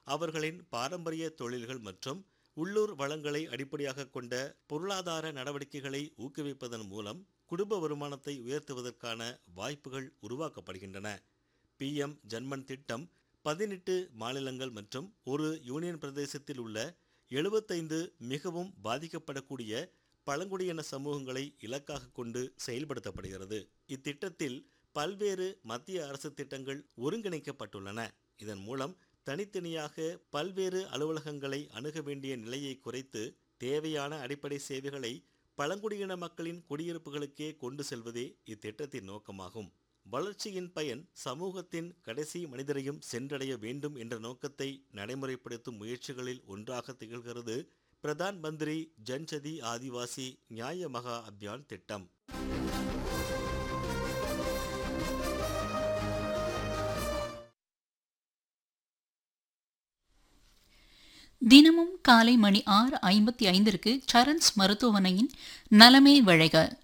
அவர்களின் பாரம்பரிய தொழில்கள் மற்றும் உள்ளூர் வளங்களை அடிப்படையாக கொண்ட பொருளாதார நடவடிக்கைகளை ஊக்குவிப்பதன் மூலம் குடும்ப வருமானத்தை உயர்த்துவதற்கான வாய்ப்புகள் உருவாக்கப்படுகின்றன பிஎம் ஜன்மன் திட்டம் பதினெட்டு மாநிலங்கள் மற்றும் ஒரு யூனியன் பிரதேசத்தில் உள்ள எழுபத்தைந்து மிகவும் பாதிக்கப்படக்கூடிய பழங்குடியின சமூகங்களை இலக்காக கொண்டு செயல்படுத்தப்படுகிறது இத்திட்டத்தில் பல்வேறு மத்திய அரசு திட்டங்கள் ஒருங்கிணைக்கப்பட்டுள்ளன இதன் மூலம் தனித்தனியாக பல்வேறு அலுவலகங்களை அணுக வேண்டிய நிலையை குறைத்து தேவையான அடிப்படை சேவைகளை பழங்குடியின மக்களின் குடியிருப்புகளுக்கே கொண்டு செல்வதே இத்திட்டத்தின் நோக்கமாகும் வளர்ச்சியின் பயன் சமூகத்தின் கடைசி மனிதரையும் சென்றடைய வேண்டும் என்ற நோக்கத்தை நடைமுறைப்படுத்தும் முயற்சிகளில் ஒன்றாக திகழ்கிறது பிரதான் மந்திரி ஜன்சதி ஆதிவாசி நியாய மகா அபியான் திட்டம் தினமும் காலை மணி ஆறு ஐம்பத்தி ஐந்திற்கு சரண்ஸ் மருத்துவமனையின் நலமே விழைக